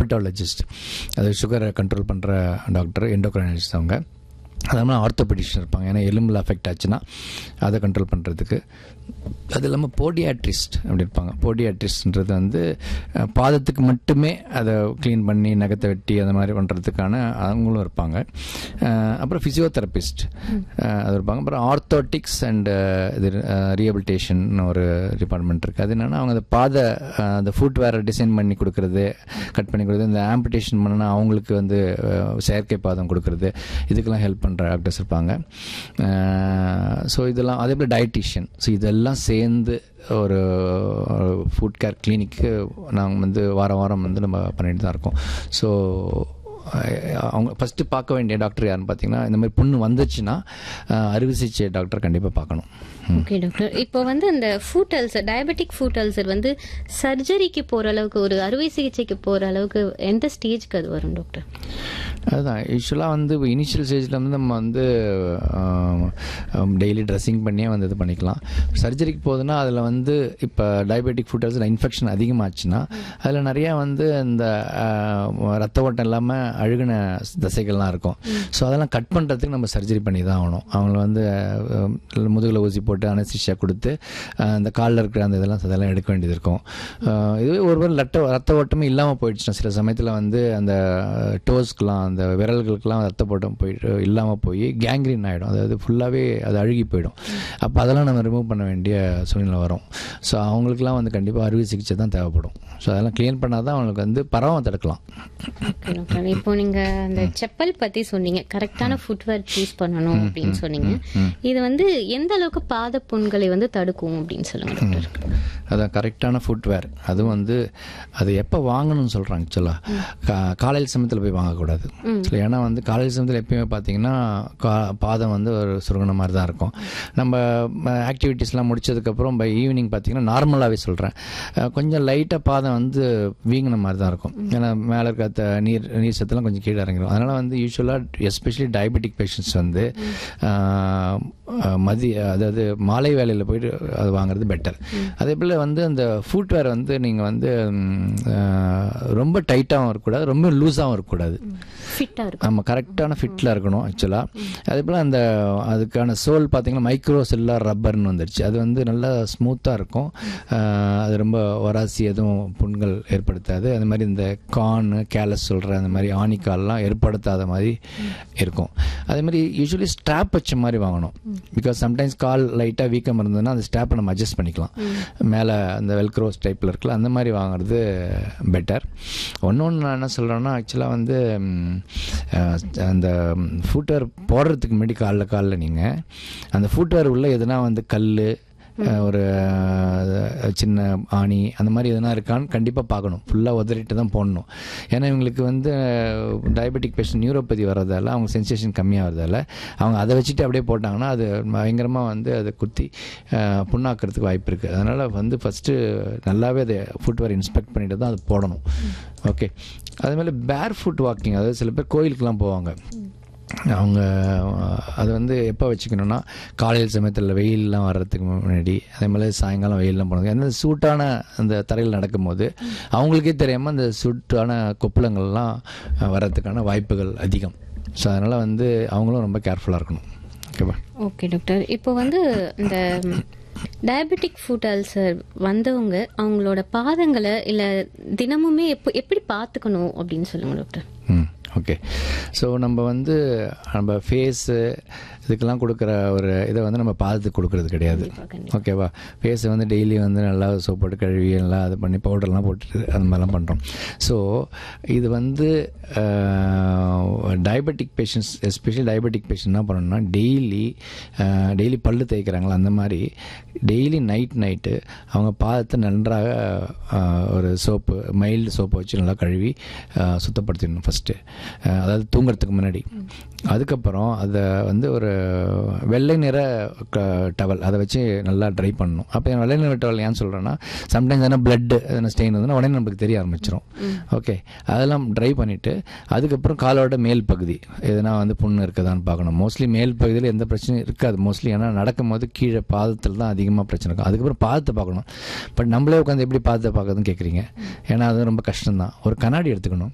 diabetologist அது சுகரை control பண்ணுற டாக்டர் எண்டோக்ரைனாலஜிஸ்ட் அவங்க அது இல்லாமல் ஆர்த்தோபெடிஷன் இருப்பாங்க ஏன்னா எலும்பில் அஃபெக்ட் ஆச்சுன்னா அதை கண்ட்ரோல் பண்ணுறதுக்கு அது இல்லாமல் போடியாட்ரிஸ்ட் அப்படி இருப்பாங்க போடியாட்ரிஸ்ட்ன்றது வந்து அஹ், பாதத்துக்கு மட்டுமே அதை க்ளீன் பண்ணி நகத்தை வெட்டி அந்த மாதிரி பண்ணுறதுக்கான அவங்களும் இருப்பாங்க அஹ், அப்புறம் ஃபிசியோதெரபிஸ்ட் அது இருப்பாங்க அப்புறம் ஆர்த்தோட்டிக்ஸ் அண்ட் இது ரீஹபிலிட்டேஷன் ஒரு டிபார்ட்மெண்ட் இருக்குது அது என்னென்னா அவங்க அந்த பாத அஹ், அந்த ஃபுட் வேற டிசைன் பண்ணி கொடுக்குறது கட் பண்ணி கொடுக்குறது இந்த ஆம்பிடேஷன் பண்ணனா அவங்களுக்கு வந்து அஹ், செயற்கை பாதம் கொடுக்குறது இதுக்கெல்லாம் ஹெல்ப் பண்ணுற டாக்டர்ஸ் இருப்பாங்க ஸோ இதெல்லாம் அதே போல் டயட்டிஷியன் ஸோ இதெல்லாம் சேர்ந்து ஒரு ஃபுட் கேர் கிளினிக்கு நாங்கள் வந்து வாரம் வாரம் வந்து நம்ம பண்ணிட்டு தான் இருக்கோம் ஸோ அவங்க ஃபஸ்ட்டு பார்க்க வேண்டிய டாக்டர் யாருன்னு பார்த்தீங்கன்னா இந்த மாதிரி புண்ணு வந்துச்சுன்னா அஹ், அறுவை சிகிச்சை டாக்டர் கண்டிப்பாக பார்க்கணும் ஓகே டாக்டர் இப்போ வந்து அந்த foot ulcer diabetic foot ulcer வந்து சர்ஜரிக்கு போற அளவுக்கு ஒரு அறுவை சிகிச்சைக்கு போற அளவுக்கு எந்த ஸ்டேஜ்க்கு அது வரும் டாக்டர் அதுதான் யூஸ்வலாக வந்து இனிஷியல் ஸ்டேஜில் வந்து நம்ம வந்து டெய்லி ட்ரெஸ்ஸிங் பண்ணியே வந்து இது பண்ணிக்கலாம் சர்ஜரிக்கு போகுதுன்னா அதில் வந்து இப்போ டயபெட்டிக் ஃபுட் அல்சர் இன்ஃபெக்ஷன் அதிகமாச்சுன்னா அதில் நிறையா வந்து இந்த ஆஹ், ரத்த ஓட்டம் இல்லாமல் அழுகின தசைகள்லாம் இருக்கும் ஸோ அதெல்லாம் கட் பண்ணுறதுக்கு நம்ம சர்ஜரி பண்ணி தான் ஆகணும் அவங்கள வந்து அஹ், முதுகில் ஊசி போட்டு அனஸ்திஷியா கொடுத்து அஹ், அந்த காலில் இருக்கிற அந்த இதெல்லாம் அதெல்லாம் எடுக்க வேண்டியது இருக்கும் அஹ், இதுவே ஒரு ரத்த ரத்த ஓட்டமே இல்லாமல் போயிடுச்சுன்னா சில சமயத்தில் வந்து அந்த டோஸ்க்கெலாம் அந்த விரல்களுக்கெல்லாம் ரத்த ஓட்டம் போயிட்டு இல்லாமல் போய் கேங்க்ரீன் ஆகிடும் அதாவது ஃபுல்லாகவே அது அழுகி போயிடும் அப்போ அதெல்லாம் நம்ம ரிமூவ் பண்ண வேண்டிய சூழ்நிலை வரும் ஸோ அவங்களுக்குலாம் வந்து கண்டிப்பாக அறுவை சிகிச்சை தான் தேவைப்படும் ஸோ அதெல்லாம் க்ளீன் பண்ணால் தான் அவங்களுக்கு வந்து பரவாமல் தடுக்கலாம் ஓகே டாக்டர் இப்போ நீங்க அந்த செப்பல் பத்தி சொன்னீங்க கரெக்டான ஃபுட்வேர் சூஸ் பண்ணணும் அப்படின்னு சொன்னீங்க இது வந்து எந்த அளவுக்கு பாத புண்களை வந்து தடுக்கும் அப்படின்னு சொல்லுங்க டாக்டர் அதான் கரெக்டான ஃபுட்வேர் அதுவும் வந்து அது எப்போ வாங்கணும்னு சொல்கிறாங்க ஆக்சுவலாக காலையில் சமயத்தில் போய் வாங்கக்கூடாது So, ஏன்னா வந்து காலையில் சமயத்தில் எப்பயுமே பார்த்தீங்கன்னா கா பாதம் வந்து ஒரு சுருங்கின மாதிரி தான் இருக்கும் நம்ம ஆக்டிவிட்டீஸ்லாம் முடிச்சதுக்கப்புறம் பை ஈவினிங் பார்த்தீங்கன்னா நார்மலாகவே சொல்கிறேன் கொஞ்சம் லைட்டாக பாதம் வந்து வீங்கின மாதிரி தான் இருக்கும் ஏன்னா மேலே இருக்க த- நீர் நீர் சத்துலாம் கொஞ்சம் கீழே இறங்கிடும் அதனால் வந்து யூஸ்வலாக எஸ்பெஷலி டயபெட்டிக் பேஷண்ட்ஸ் வந்து ஆஹ், ஆஹ், மதிய அதாவது மாலை வேலையில் போயிட்டு அது வாங்குறது பெட்டர் அதே போல் வந்து அந்த ஃபுட்வேர் வந்து நீங்கள் வந்து ம், ஆஹ், ரொம்ப டைட்டாகவும் இருக்கக்கூடாது ரொம்ப லூஸாகவும் இருக்கக்கூடாது ஃபிட்டா இருக்கும் நம்ம கரெக்டான ஃபிட்டில் இருக்கணும் ஆக்சுவலாக அதே போல் அந்த அதுக்கான சோல் பார்த்தீங்கன்னா மைக்ரோ செல்லார் ரப்பர்னு வந்துருச்சு அது வந்து நல்லா ஸ்மூத்தாக இருக்கும் ஆஹ் அது ரொம்ப வராசி எதுவும் புண்கள் ஏற்படுத்தாது அது மாதிரி இந்த கான் கேலஸ் சொல்கிற அந்த மாதிரி ஆணிக்கால்லாம் ஏற்படுத்தாத மாதிரி இருக்கும் அதே மாதிரி யூஸ்வலி ஸ்ட்ராப் வச்ச மாதிரி வாங்கணும் பிகாஸ் சம்டைம்ஸ் கால் லைட்டாக வீக்கம் இருந்ததுன்னா அந்த ஸ்ட்ராப்பை நம்ம அட்ஜஸ்ட் பண்ணிக்கலாம் மேலே அந்த வெல்க்ரோஸ் டைப்பில் இருக்குல்ல அந்த மாதிரி வாங்குறது பெட்டர் ஒன்று ஒன்று நான் என்ன சொல்கிறேன்னா ஆக்சுவலாக வந்து ம், அஹ், அந்த ஃபுட்வேர் போடுறதுக்கு முன்னாடி காலில் காலில் நீங்கள் அந்த ஃபுட்வேர் உள்ள எதுனா வந்து கல் ஒரு அஹ், சின்ன ஆணி அந்த மாதிரி எதுனா இருக்கான்னு கண்டிப்பாக பார்க்கணும் ஃபுல்லாக உதறிட்டு தான் போடணும் ஏன்னா இவங்களுக்கு வந்து டயபெட்டிக் பேஷண்ட் நியூரோபதி வர்றதால அவங்க சென்சேஷன் கம்மியாகிறதால அவங்க அதை வச்சுட்டு அப்படியே போட்டாங்கன்னா அது பயங்கரமாக வந்து அதை குத்தி அஹ், புண்ணாக்கிறதுக்கு வாய்ப்பு இருக்குது அதனால் வந்து ஃபஸ்ட்டு நல்லாவே அதை ஃபுட்வேர் இன்ஸ்பெக்ட் பண்ணிட்டு தான் அது போடணும் ஓகே அதே மாதிரி பேர் ஃபுட் வாக்கிங் அதாவது சில பேர் கோயிலுக்கெலாம் போவாங்க அவங்க அது வந்து எப்போ வச்சுக்கணும்னா காலையில் சமயத்தில் வெயிலெலாம் வர்றதுக்கு முன்னாடி அதே மாதிரி சாயங்காலம் வெயிலெலாம் போனது அந்த சூட்டான அந்த தரையில் நடக்கும்போது அவங்களுக்கே தெரியாமல் அந்த சூட்டான கொப்பளங்கள்லாம் வர்றதுக்கான வாய்ப்புகள் அதிகம் ஸோ அதனால் வந்து அவங்களும் ரொம்ப கேர்ஃபுல்லாக இருக்கணும் ஓகேவா ஓகே டாக்டர் இப்போ வந்து இந்த டயபெட்டிக் ஃபுட் அல்சர் வந்தவங்க அவங்களோட பாதங்களை இல்ல தினமுமே எப்போ எப்படி பார்த்துக்கணும் அப்படின்னு சொல்லுங்க டாக்டர் ம் ஓகே ஸோ நம்ம வந்து நம்ம ஃபேஸு இதுக்கெல்லாம் கொடுக்குற ஒரு இதை வந்து நம்ம பாதத்துக்கு கொடுக்கறது கிடையாது ஓகேவா ஃபேஸை வந்து டெய்லி வந்து நல்லா சோப் போட்டு கழுவி நல்லா அது பண்ணி பவுடர்லாம் போட்டு அந்த மாதிரிலாம் பண்ணுறோம் ஸோ இது வந்து diabetic patients especially diabetic patient என்ன பண்ணணும்னா டெய்லி டெய்லி பல்லு தேய்க்கிறாங்களா அந்த மாதிரி டெய்லி நைட் நைட்டு அவங்க பாதத்தை நன்றாக ஆஹ், ஒரு சோப்பு மைல்டு சோப்பை வச்சு நல்லா கழுவி ஆஹ், சுத்தப்படுத்திடணும் ஃபஸ்ட்டு அதாவது தூங்குறதுக்கு முன்னாடி அதுக்கப்புறம் அதை வந்து ஒரு வெள்ளை நிற டவல் அதை வச்சு நல்லா ட்ரை பண்ணணும் அப்போ வெள்ளை நிற டவல் ஏன் சொல்கிறேன்னா சம்டைம்ஸ் எதனா பிளட் எதனா ஸ்டெயின் இருந்ததுன்னா உடனே நமக்கு தெரிய ஆரம்பிச்சிடும் ஓகே அதெல்லாம் ட்ரை பண்ணிவிட்டு அதுக்கப்புறம் காலோட மேல் பகுதி எதனா வந்து புண்ணு இருக்குதான்னு பார்க்கணும் மோஸ்ட்லி மேல் பகுதியில் எந்த பிரச்சனையும் இருக்காது மோஸ்ட்லி ஏன்னா நடக்கும்போது கீழே பாதத்தில் தான் அதிகமாக பிரச்சனை இருக்கும் அதுக்கப்புறம் பாதத்தை பார்க்கணும் பட் நம்மளே உட்காந்து எப்படி பாதத்தை பார்க்கறதுன்னு கேட்குறீங்க ஏன்னா அது ரொம்ப கஷ்டம்தான் ஒரு கண்ணாடி எடுத்துக்கணும்